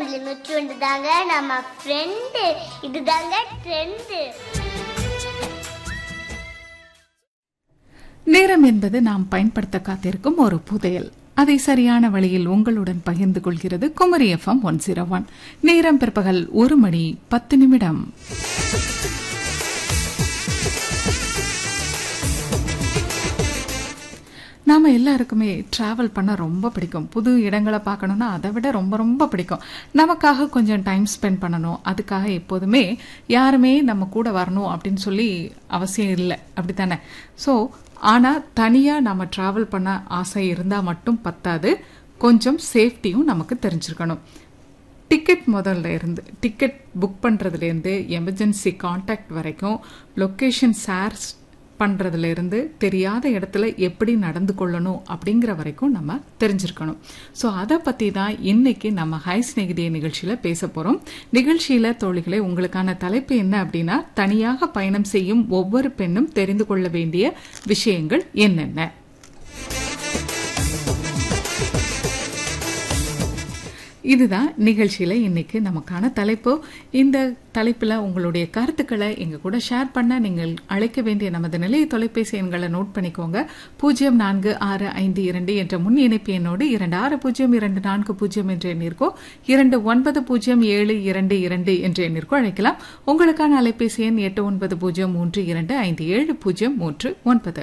நூற்றி ஒன்று தாங்க நம்ம ஃப்ரெண்டு இதுதாங்க ட்ரெண்டு நேரம் என்பது நாம் பயன்படுத்த காத்திருக்கும் ஒரு புதையல் அதை சரியான வழியில் உங்களுடன் பகிர்ந்து கொள்கிறது Kumari FM one zero one நேரம் பிற்பகல் ஒரு மணி பத்து நிமிடம் நாம எல்லாருக்குமே டிராவல் பண்ண ரொம்ப பிடிக்கும் புது இடங்களை பார்க்கணும்னா அதை விட ரொம்ப ரொம்ப பிடிக்கும் நமக்காக கொஞ்சம் டைம் ஸ்பெண்ட் பண்ணணும் அதுக்காக எப்போதுமே யாருமே நம்ம கூட வரணும் அப்படின்னு சொல்லி அவசியம் இல்லை அப்படித்தானே ஸோ ஆனால் தனியாக நம்ம டிராவல் பண்ண ஆசை இருந்தால் மட்டும் பத்தாது கொஞ்சம் சேஃப்டியும் நமக்கு தெரிஞ்சிருக்கணும் டிக்கெட் முதல்ல இருந்து டிக்கெட் புக் பண்ணுறதுலேருந்து எமர்ஜென்சி காண்டாக்ட் வரைக்கும் லொக்கேஷன் ஷேர் பண்ணுறதுல இருந்து தெரியாத இடத்துல எப்படி நடந்து கொள்ளணும் அப்படிங்கிற வரைக்கும் நம்ம தெரிஞ்சிருக்கணும் ஸோ அதை பற்றி தான் இன்னைக்கு நம்ம ஹை ஸ்நேகிதிய நிகழ்ச்சியில் பேச போகிறோம் நிகழ்ச்சியில் தோழிகளே உங்களுக்கான தலைப்பு என்ன அப்படின்னா தனியாக பயணம் செய்யும் ஒவ்வொரு பெண்ணும் தெரிந்து கொள்ள வேண்டிய விஷயங்கள் என்னென்ன இதுதான் நிகழ்ச்சியில் இன்னைக்கு நமக்கான தலைப்பு இந்த தலைப்பில் உங்களுடைய கருத்துக்களை எங்கள் கூட ஷேர் பண்ண நீங்கள் அழைக்க வேண்டிய நமது நிலைய தொலைபேசி எண்களை நோட் பண்ணிக்கோங்க பூஜ்ஜியம் நான்கு ஆறு ஐந்து இரண்டு என்ற முன் இணைப்பு எண்ணோடு இரண்டு ஆறு பூஜ்ஜியம் இரண்டு நான்கு பூஜ்ஜியம் என்ற எண்ணிற்கோ இரண்டு ஒன்பது பூஜ்ஜியம் ஏழு இரண்டு இரண்டு என்ற எண்ணிற்கோ அழைக்கலாம் உங்களுக்கான அலைபேசி எண் எட்டு ஒன்பது பூஜ்ஜியம் மூன்று இரண்டு ஐந்து ஏழு பூஜ்ஜியம் மூன்று ஒன்பது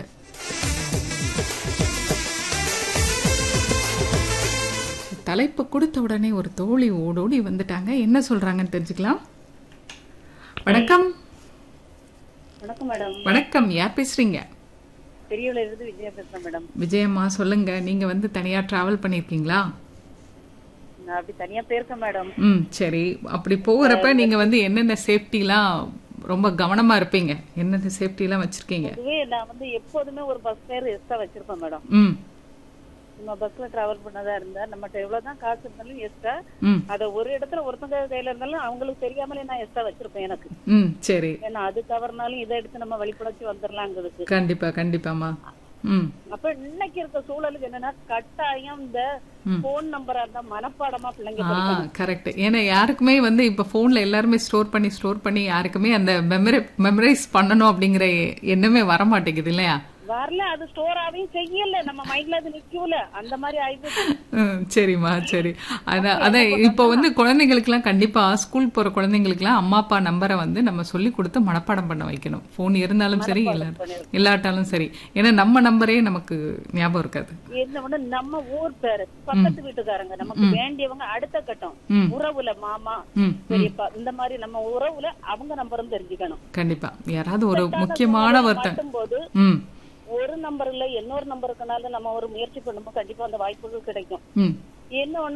தலைப்பு கொடுத்த உடனே ஒரு தோழி ஓடோடி வந்துட்டாங்க என்ன சொல்றாங்கன்னு தெரிஞ்சுக்கலாம் வணக்கம் வணக்கம் மேடம் வணக்கம் யார் பேசுறீங்க பெரியவள இருந்து விஜயா பேசுறேன் மேடம் விஜயம்மா சொல்லுங்க நீங்க வந்து தனியா டிராவல் பண்ணிருக்கீங்களா நான் அப்படி தனியா போயிருக்கேன் மேடம் ம் சரி அப்படி போகிறப்ப நீங்க வந்து என்னென்ன சேஃப்டிலாம் ரொம்ப கவனமா இருப்பீங்க என்னென்ன சேஃப்டிலாம் வச்சிருக்கீங்க இதுவே நான் வந்து எப்போதுமே ஒரு பஸ் ஃபேர் எக்ஸ்ட்ரா வச்சிருப்பேன் மேடம் ம் நம்ம பஸ்ல டிராவல் பண்ணதா இருந்தா நம்மகிட்ட எவ்வளவுதான் காசு இருந்தாலும் எக்ஸ்ட்ரா ம் அத ஒரு இடத்துல ஒருத்தங்க கையில இருந்தாலும் அவங்களுக்கு தெரியாமலே நான் எக்ஸ்ட்ரா வச்சிருப்பேன் எனக்கு ம் சரி ஏன்னா அது தவறுனாலும் இதை எடுத்து நம்ம வழிபடச்சு வந்துடலாங்கிறதுக்கு கண்டிப்பா கண்டிப்பாம்மா ம் அப்ப இன்னைக்கு இருக்க சூழலுக்கு என்னன்னா கட்டாயம் இந்த போன் நம்பரா இருந்தா மனப்பாடமா பிள்ளைங்க ஆ படிக்கணும். கரெக்ட் ஏன்னா யாருக்குமே வந்து இப்ப போன்ல எல்லாருமே ஸ்டோர் பண்ணி ஸ்டோர் பண்ணி யாருக்குமே அந்த மெமரி மெமரைஸ் பண்ணணும் அப்படிங்கிற எண்ணமே வர மாட்டேங்குது இல்லையா வரல அது ஸ்டோர் ஆவையும் செய்யல நம்ம மைண்ட்ல அது நிக்கல அந்த மாதிரி ஆயிப்போச்சு ம், சரிம்மா சரி அதான் அதான் இப்போ வந்து குழந்தைங்களுக்குலாம் கண்டிப்பா ஸ்கூல் போற குழந்தைங்களுக்குலாம் அம்மா அப்பா நம்பரை வந்து நம்ம சொல்லி கொடுத்து மனப்பாடம் பண்ண வைக்கணும் ஃபோன் இருந்தாலும் சரி இல்ல இல்லாட்டாலும் சரி ஏன்னா நம்ம நம்பரே நமக்கு ஞாபகம் இருக்காது என்ன ஒண்ணு நம்ம ஊர் பேரு பக்கத்து வீட்டுக்காரங்க நமக்கு வேண்டியவங்க அடுத்த கட்டம் ம். உறவுல மாமா ம் பெரியப்பா இந்த மாதிரி நம்ம உறவுல அவங்க நம்பரும் தெரிஞ்சுக்கணும் கண்டிப்பா யாராவது ஒரு முக்கியமான ஒருத்தன் போது ம் ஒரு நம்பர் இல்ல இன்னொரு நம்பருக்குனால நம்ம ஒரு முயற்சி பண்ணும்போது கண்டிப்பா அந்த வாய்ப்புகள் கிடைக்கும் ம் என்ன ஒண்ணு